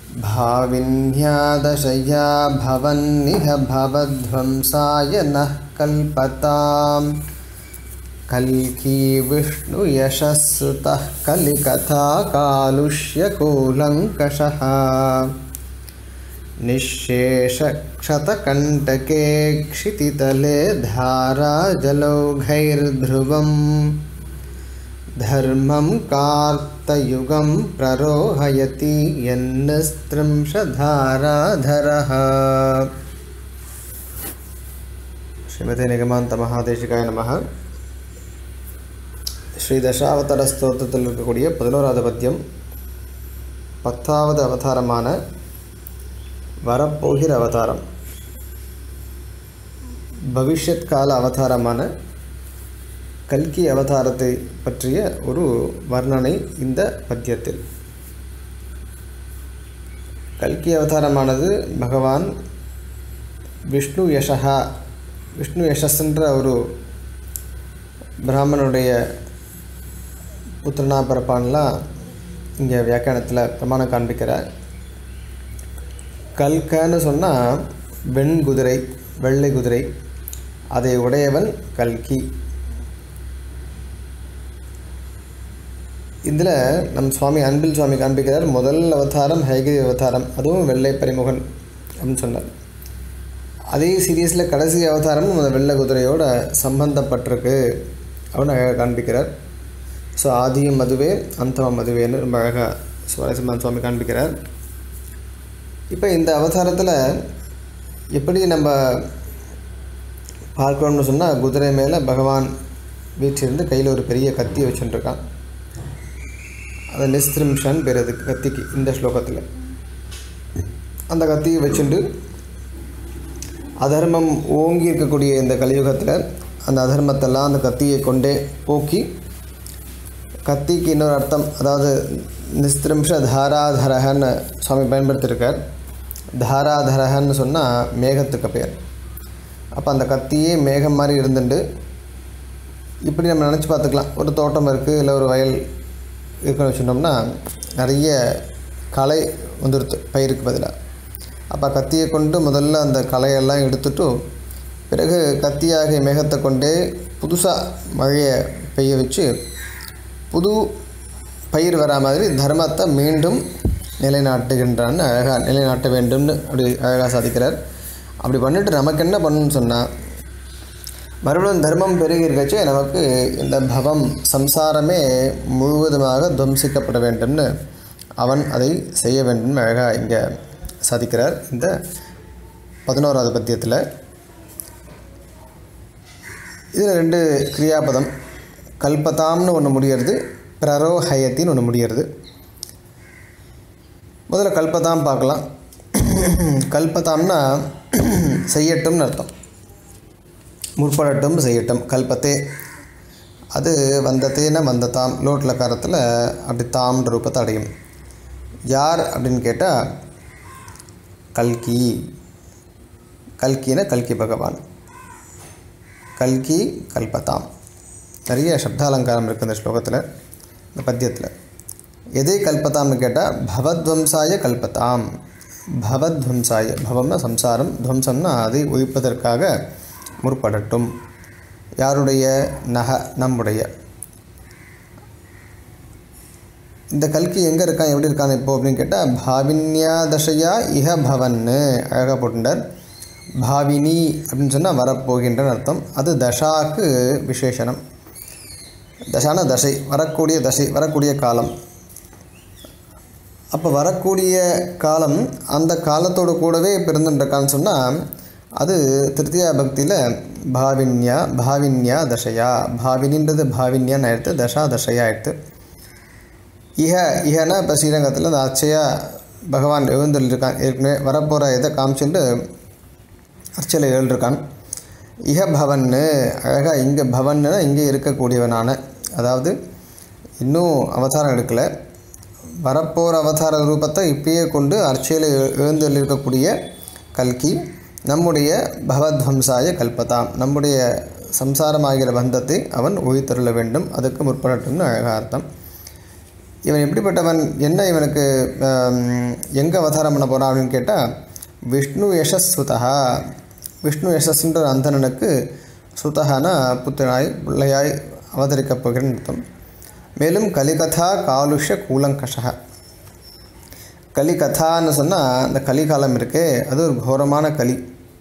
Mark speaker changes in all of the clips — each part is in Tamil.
Speaker 1: भाविन्या दशया भवन्निह भवध्वंसाय नः कल्पताम् कल्की विष्णुयशस्सुतः कलिकथा कालुष्यकूलङ्कषः निःशेषक्षतकण्टके क्षितितले धाराजलौघैर्ध्रुवम् धर्मं कार्तयुगं प्ररोहयति यन्नस्त्रिंशधाराधरः ஸ்ரீமதி நிகமாந்த மகாதேசிகாய நமக ஸ்ரீ தசாவதார ஸ்தோத்திரத்தில் இருக்கக்கூடிய பதினோராவது பத்தியம் பத்தாவது அவதாரமான வரப்போகிற அவதாரம் பவிஷ்யத் கால அவதாரமான கல்கி அவதாரத்தை பற்றிய ஒரு வர்ணனை இந்த பத்தியத்தில் கல்கி அவதாரமானது பகவான் விஷ்ணு யசகா விஷ்ணு யசஸ்ன்ற ஒரு பிராமணனுடைய புத்திரனா பிறப்பான்லாம் இங்கே வியாக்கியானத்தில் பிரமாணம் காண்பிக்கிறார் கல்கன்னு சொன்னால் வெண் குதிரை வெள்ளை குதிரை அதை உடையவன் கல்கி இதில் நம் சுவாமி அன்பில் சுவாமி காண்பிக்கிறார் முதல் அவதாரம் ஹைகிரி அவதாரம் அதுவும் வெள்ளை பரிமுகன் அப்படின்னு சொன்னார் அதே சீரியஸில் கடைசி அவதாரமும் அந்த வெள்ளை குதிரையோட சம்பந்தப்பட்டிருக்கு அப்படின்னு அழகாக காண்பிக்கிறார் ஸோ ஆதியும் அதுவே அந்தமம் அதுவேன்னு ரொம்ப அழகாக சுவாரஸ்யமான சுவாமி காண்பிக்கிறார் இப்போ இந்த அவதாரத்தில் எப்படி நம்ம பார்க்கணும்னு சொன்னால் குதிரை மேலே பகவான் வீட்டிலிருந்து கையில் ஒரு பெரிய கத்தி வச்சுட்டுருக்கான் அது நிஸ்திரிம்ஷன் பேர் அதுக்கு கத்திக்கு இந்த ஸ்லோகத்தில் அந்த கத்தியை வச்சுட்டு அதர்மம் ஓங்கி இருக்கக்கூடிய இந்த கலியுகத்தில் அந்த அதர்மத்தெல்லாம் அந்த கத்தியை கொண்டே போக்கி கத்திக்கு இன்னொரு அர்த்தம் அதாவது நிஸ்திரிம்ஷ தாராதரகன்னு சுவாமி பயன்படுத்தியிருக்கார் தாராதரகன்னு சொன்னால் மேகத்துக்கு பேர் அப்போ அந்த கத்தியே மேகம் மாதிரி இருந்துட்டு இப்படி நம்ம நினச்சி பார்த்துக்கலாம் ஒரு தோட்டம் இருக்குது இல்லை ஒரு வயல் இருக்குன்னு வச்சுட்டோம்னா நிறைய களை வந்துடுது பயிருக்கு பதிலாக அப்போ கத்தியை கொண்டு முதல்ல அந்த களையெல்லாம் எடுத்துட்டு பிறகு கத்தியாகிய மேகத்தை கொண்டே புதுசாக மழையை பெய்ய வச்சு புது பயிர் வரா மாதிரி தர்மத்தை மீண்டும் நிலைநாட்டுகின்றான்னு அழகாக நிலைநாட்ட வேண்டும்னு அப்படி அழகாக சாதிக்கிறார் அப்படி பண்ணிட்டு நமக்கு என்ன பண்ணணும்னு சொன்னால் மறுபடியும் தர்மம் பெருகி இருக்கச்சே நமக்கு இந்த பவம் சம்சாரமே முழுவதுமாக துவம்சிக்கப்பட வேண்டும்னு அவன் அதை செய்ய வேண்டும்னு அழகாக இங்கே சாதிக்கிறார் இந்த பதினோராவது பத்தியத்தில் இதில் ரெண்டு கிரியாபதம் கல்பதாம்னு ஒன்று முடியறது பிரரோஹயத்தின்னு ஒன்று முடியறது முதல்ல கல்பதாம் பார்க்கலாம் கல்பதாம்னா செய்யட்டும்னு அர்த்தம் முற்படட்டும் செய்யட்டும் கல்பத்தே அது வந்தத்தேன வந்ததாம் லோட்டில் காரத்தில் அப்படி தாம்ன்ற ரூபத்தை அடையும் யார் அப்படின்னு கேட்டால் கல்கி கல்கின கல்கி பகவான் கல்கி கல்பதாம் நிறைய சப்தாலங்காரம் இருக்குது இந்த ஸ்லோகத்தில் இந்த பத்தியத்தில் எதை கல்பதாம்னு கேட்டால் பவத்வம்சாய கல்பதாம் பவத்வம்சாய பவம்னா சம்சாரம் துவம்சம்னா அதை ஒழிப்பதற்காக முற்படட்டும் யாருடைய நக நம்முடைய இந்த கல்கி எங்கே இருக்கான் எப்படி இருக்கான் இப்போ அப்படின்னு கேட்டால் பாவின்யா தசையா இஹ பவன்னு அழகாக போட்டுட்டார் பாவினி அப்படின்னு சொன்னால் வரப்போகின்றன்னு அர்த்தம் அது தசாக்கு விசேஷனம் தசான தசை வரக்கூடிய தசை வரக்கூடிய காலம் அப்போ வரக்கூடிய காலம் அந்த காலத்தோடு கூடவே பிறந்துட்டுருக்கான்னு சொன்னால் அது திருத்தியா பக்தியில் பாவின்யா பாவின்யா தசையா பாவினின்றது பாவின்யான்னு ஆயிடுத்து தசா தசையா ஆயிடுத்து இஹ இஹனா இப்போ ஸ்ரீரங்கத்தில் இந்த அர்ச்சையா பகவான் எழுந்திருக்கான் ஏற்கனவே வரப்போகிற இதை காமிச்சுட்டு அர்ச்சையில் எழுந்திருக்கான் இஹ பவன்னு அழகாக இங்கே பவன்னா இங்கே இருக்கக்கூடியவனான அதாவது இன்னும் அவதாரம் எடுக்கலை வரப்போகிற அவதார ரூபத்தை இப்பயே கொண்டு அர்ச்சையில் எழுந்தில் இருக்கக்கூடிய கல்கி நம்முடைய பவத்வம்சாய கல்பதாம் நம்முடைய சம்சாரமாகிற பந்தத்தை அவன் ஒழித்தருள வேண்டும் அதுக்கு முற்படட்டும்னு அழகாக அர்த்தம் இவன் எப்படிப்பட்டவன் என்ன இவனுக்கு எங்கே அவதாரம் பண்ண போகிறான் அப்படின்னு கேட்டால் விஷ்ணு யசஸ் சுதா விஷ்ணு யசஸ்ன்ற அந்தணனுக்கு சுதகான புத்திராய் பிள்ளையாய் அவதரிக்கப் போகிறேன்னு அர்த்தம் மேலும் கலிகதா காலுஷ்ய கூலங்கஷா கலிகதான்னு சொன்னால் அந்த கலிகாலம் இருக்கே அது ஒரு கோரமான கலி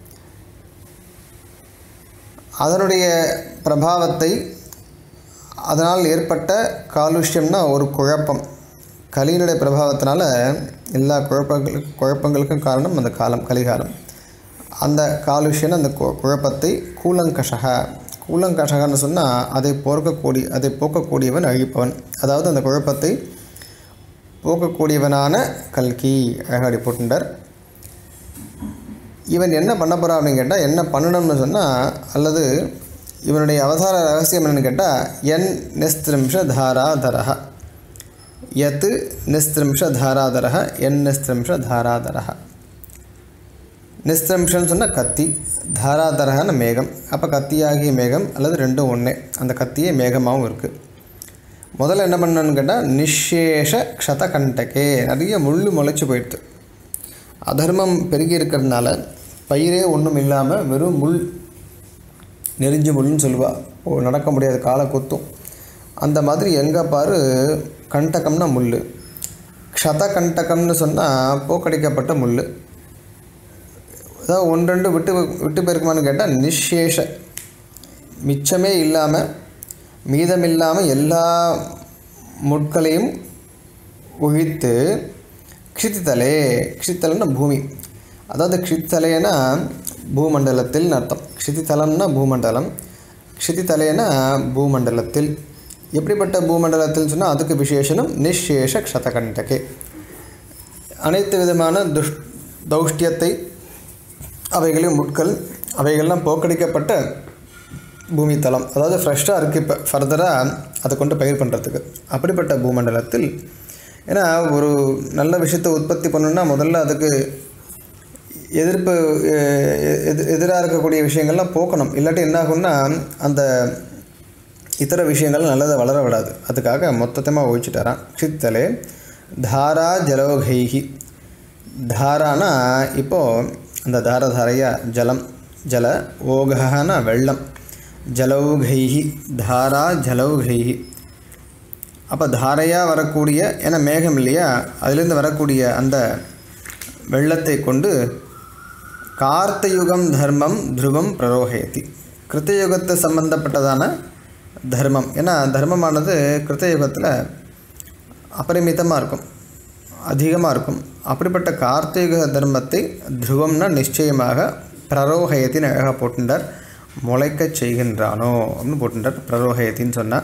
Speaker 1: அதனுடைய பிரபாவத்தை அதனால் ஏற்பட்ட காலுஷ்யம்னா ஒரு குழப்பம் கலியினுடைய பிரபாவத்தினால எல்லா குழப்பங்களுக்கு குழப்பங்களுக்கும் காரணம் அந்த காலம் கலிகாலம் அந்த காலுஷ்யன் அந்த கு- குழப்பத்தை கூலங்கஷக கூலங்கஷகன்னு சொன்னால் அதை போக்கக்கூடிய அதை போக்கக்கூடியவன் அழிப்பவன் அதாவது அந்த குழப்பத்தை போக்கக்கூடியவனான கல்கி அழகாடி போட்டுண்டார் இவன் என்ன பண்ண போகிறான் அப்படின்னு கேட்டால் என்ன பண்ணணும்னு சொன்னால் அல்லது இவனுடைய அவதார ரகசியம் என்னன்னு கேட்டால் என் நிஸ்திரிம்ஷ தாராதரஹ யத் நிஸ்திரிம்ஷ தாராதரஹ என் நிஸ்திரிம்ஷ தாராதரஹ நிஸ்திரம்ஷன்னு சொன்னால் கத்தி தாராதரகன மேகம் அப்போ கத்தியாகிய மேகம் அல்லது ரெண்டும் ஒன்றே அந்த கத்தியே மேகமாகவும் இருக்குது முதல்ல என்ன பண்ணணும்னு கேட்டால் நிஷேஷ க்ஷதகண்டகே நிறைய முள் முளைச்சி போயிடுது அதர்மம் பெருகி இருக்கிறதுனால பயிரே ஒன்றும் இல்லாமல் வெறும் முள் நெறிஞ்ச முள்னு சொல்லுவா ஓ நடக்க முடியாத காலை குத்தும் அந்த மாதிரி எங்கே பாரு கண்டகம்னா முள் க்ஷத கண்டகம்னு சொன்னால் போக்கடிக்கப்பட்ட முள் அதாவது ஒன்று ரெண்டு விட்டு விட்டு போயிருக்குமான்னு கேட்டால் நிஷேஷ மிச்சமே இல்லாமல் மீதமில்லாமல் எல்லா முட்களையும் ஒழித்து க்ஷித்தித்தலே க்ஷித்தலம்னா பூமி அதாவது க்ஷித்தலேனா பூமண்டலத்தில் அர்த்தம் க்ஷிதித்தலம்னா பூமண்டலம் க்ஷிதித்தலேனா பூமண்டலத்தில் எப்படிப்பட்ட பூமண்டலத்தில் சொன்னால் அதுக்கு விசேஷனம் நிஷேஷ க்ஷதகண்டகே அனைத்து விதமான துஷ் தௌஷ்டியத்தை அவைகளின் முட்கள் அவைகள்லாம் போக்கடிக்கப்பட்ட பூமி தளம் அதாவது ஃப்ரெஷ்ஷாக இருக்குது இப்போ ஃபர்தராக அதை கொண்டு பயிர் பண்ணுறதுக்கு அப்படிப்பட்ட பூமண்டலத்தில் ஏன்னா ஒரு நல்ல விஷயத்தை உற்பத்தி பண்ணணும்னா முதல்ல அதுக்கு எதிர்ப்பு எ- எது எதிராக இருக்கக்கூடிய விஷயங்கள்லாம் போக்கணும் இல்லாட்டி என்ன ஆகும்னா அந்த இதர விஷயங்கள் நல்லதை வளர விடாது அதுக்காக மொத்தத்தமாக ஒழிச்சிட்டாரான் சித்தலே தாரா ஜலோகைஹி தாரானா இப்போது அந்த தாரதாரையா ஜலம் ஜல ஓகனா வெள்ளம் ஜலௌகைஹி தாரா ஜலௌகைஹி அப்போ தாரையாக வரக்கூடிய ஏன்னா மேகம் இல்லையா அதுலேருந்து வரக்கூடிய அந்த வெள்ளத்தை கொண்டு கார்த்தயுகம் தர்மம் துருவம் பிரரோகயதி கிருத்தயுகத்தை சம்பந்தப்பட்டதான தர்மம் ஏன்னா தர்மமானது கிருத்தயுகத்தில் அபரிமிதமாக இருக்கும் அதிகமாக இருக்கும் அப்படிப்பட்ட கார்த்திக தர்மத்தை துருவம்னா நிச்சயமாக பிரரோகயத்தின் அழகாக போட்டுட்டார் முளைக்கச் செய்கின்றானோ அப்படின்னு போட்டுட்டார் பிரரோகயத்தின்னு சொன்னால்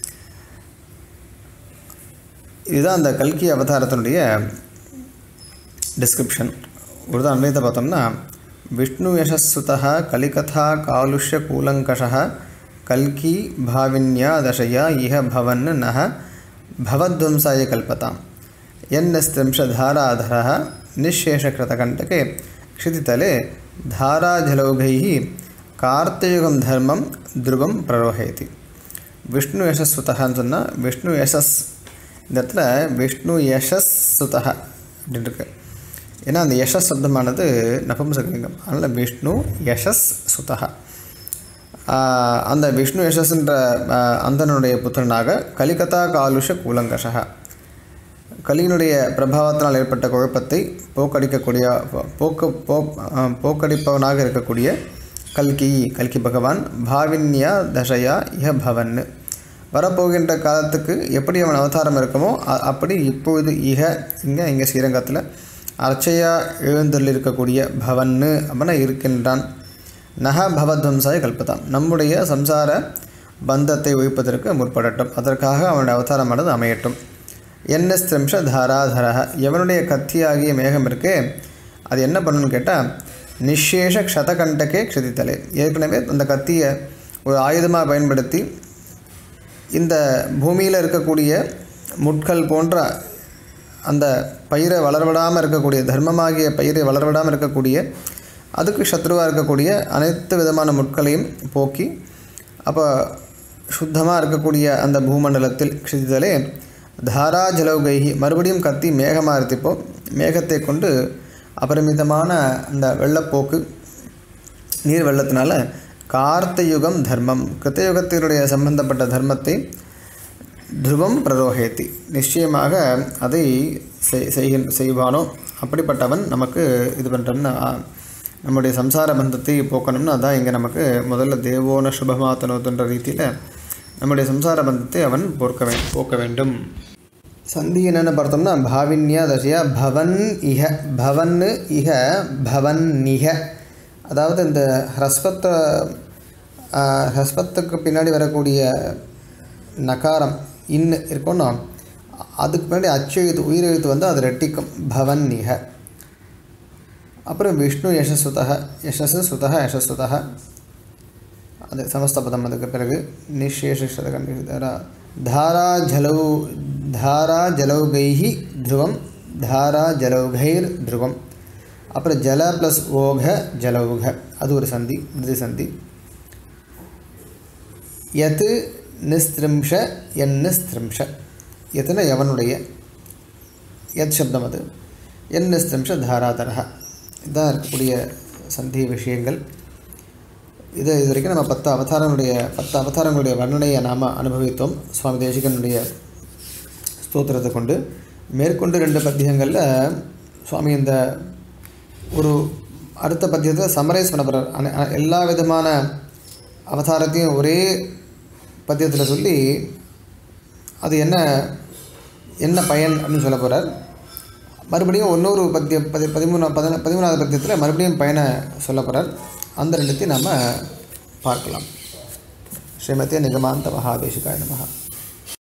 Speaker 1: இதுதான் அந்த கல்கி அவதாரத்தினுடைய டிஸ்கிரிப்ஷன் ஒரு தான் அன்வயத்தை பார்த்தோம்னா விஷ்ணு யசஸ்சுதா கலிகதா காலுஷ்ய கூலங்கஷ கல்கி பாவின்யா தசையா இஹ பவன் நக பவத்வம்சாய கல்பதாம் यन्नस्त्रिंशधाराधरः निःशेषकृतकण्टके क्षितितले धाराजलौघैः कार्तयुगं धर्मं ध्रुवं प्ररोहयति விஷ்ணு யசஸ்வத்தகான்னு சொன்னால் விஷ்ணு யசஸ் இந்த இடத்துல விஷ்ணு யசஸ் சுதக அப்படின்னு இருக்கு ஏன்னா அந்த யசஸ் சப்தமானது நபும்சகலிங்கம் அதனால் விஷ்ணு யசஸ் சுதக ஆஹ் அந்த விஷ்ணு யசஸ்ன்ற ஆஹ் அந்தனுடைய புத்திரனாக கலிகதா காலுஷ கூலங்கஷக கலியினுடைய பிரபாவத்தினால் ஏற்பட்ட குழப்பத்தை போக்கடிக்கக்கூடிய போக்கு போ ஆஹ் போக்கடிப்பவனாக இருக்கக்கூடிய கல்கி கல்கி பகவான் பாவின்யா தசையா இஹ பவன் வரப்போகின்ற காலத்துக்கு எப்படி அவன் அவதாரம் இருக்குமோ அ- அப்படி இப்பொழுது இஹ இங்கே இங்கே ஸ்ரீரங்கத்தில் அர்ச்சையா எழுந்தருள் இருக்கக்கூடிய பவன்னு அப்படின்னா இருக்கின்றான் நக பவத்வம்சாய கல்பதாம் நம்முடைய சம்சார பந்தத்தை ஒழிப்பதற்கு முற்படட்டும் அதற்காக அவனுடைய அவதாரமானது அமையட்டும் என்எஸ் திரிம்ஷ தாராதரக எவனுடைய கத்தியாகிய மேகம் இருக்கே அது என்ன பண்ணணும்னு கேட்டால் நிஷேஷ க்ஷதகண்டகே க்ஷதித்தலே ஏற்கனவே அந்த கத்தியை ஒரு ஆயுதமாக பயன்படுத்தி இந்த பூமியில் இருக்கக்கூடிய முட்கள் போன்ற அந்த பயிரை வளரவிடாமல் இருக்கக்கூடிய தர்மமாகிய பயிரை வளரவிடாமல் இருக்கக்கூடிய அதுக்கு சத்ருவாக இருக்கக்கூடிய அனைத்து விதமான முட்களையும் போக்கி அப்போ சுத்தமாக இருக்கக்கூடிய அந்த பூமண்டலத்தில் க்ஷிதிதலே தாரா ஜலௌகைஹி மறுபடியும் கத்தி மேகமாக இருத்திப்போ மேகத்தை கொண்டு அபரிமிதமான அந்த வெள்ளப்போக்கு நீர் வெள்ளத்தினால கார்த்தயுகம் தர்மம் கிருத்தயுகத்தினுடைய சம்பந்தப்பட்ட தர்மத்தை துருவம் பிரரோகேத்தி நிச்சயமாக அதை செய் செய்கின் செய்வானோ அப்படிப்பட்டவன் நமக்கு இது பண்ணுறன்னு நம்முடைய சம்சார பந்தத்தை போக்கணும்னு அதான் இங்கே நமக்கு முதல்ல தேவோன சுபமாத்தனோத்துன்ற ரீதியில் நம்முடைய சம்சார பந்தத்தை அவன் போக்க வே போக்க வேண்டும் சந்தி என்னென்னு பார்த்தோம்னா பாவின்யா தசையா பவன் இஹ பவன் இஹ பவன் நிக அதாவது இந்த ஹ்ரஸ்வத்தை ஹஸ்பத்துக்கு பின்னாடி வரக்கூடிய நகாரம் இன்னு இருக்கும்னா அதுக்கு முன்னாடி அச்சு எழுத்து உயிர் எழுத்து வந்து அது ரெட்டிக்கும் பவன் நிக அப்புறம் விஷ்ணு யசஸ்வத யசஸ் சுத யசஸ்வத அது சமஸ்த பதம் அதுக்கு பிறகு நிஷேஷத தாரா ஜலௌ தாரா ஜலௌகைஹி த்ருவம் தாரா ஜலௌகைர் த்ருவம் அப்புறம் ஜல ப்ளஸ் ஓக ஜலௌக அது ஒரு சந்தி இது சந்தி யத் நிஸ்திரிம்ஷ என் நிஸ்திரிம்ஷ எத்தனை எவனுடைய யத் சப்தம் அது என் நிஸ்திரிம்ஷ தாராதரக இதான் இருக்கக்கூடிய சந்தி விஷயங்கள் இது இது வரைக்கும் நம்ம பத்து அவதாரங்களுடைய பத்து அவதாரங்களுடைய வர்ணனையை நாம் அனுபவித்தோம் சுவாமி தேசிகனுடைய ஸ்தோத்திரத்தை கொண்டு மேற்கொண்டு ரெண்டு பத்தியங்களில் சுவாமி இந்த ஒரு அடுத்த பத்தியத்தில் சமரைஸ் பண்ண போகிறார் அன- அ- எல்லா விதமான அவதாரத்தையும் ஒரே பத்தியத்தில் சொல்லி அது என்ன என்ன பயன் அப்படின்னு சொல்ல போகிறார் மறுபடியும் இன்னொரு பத்திய பதி பதிமூணா பதின பதிமூணாவது பத்தியத்தில் மறுபடியும் பயனை சொல்ல போகிறார் அந்த ரெண்டுத்தையும் நாம் பார்க்கலாம் ஸ்ரீமதி நிகமாந்த மகாதேசிகாய நமஹா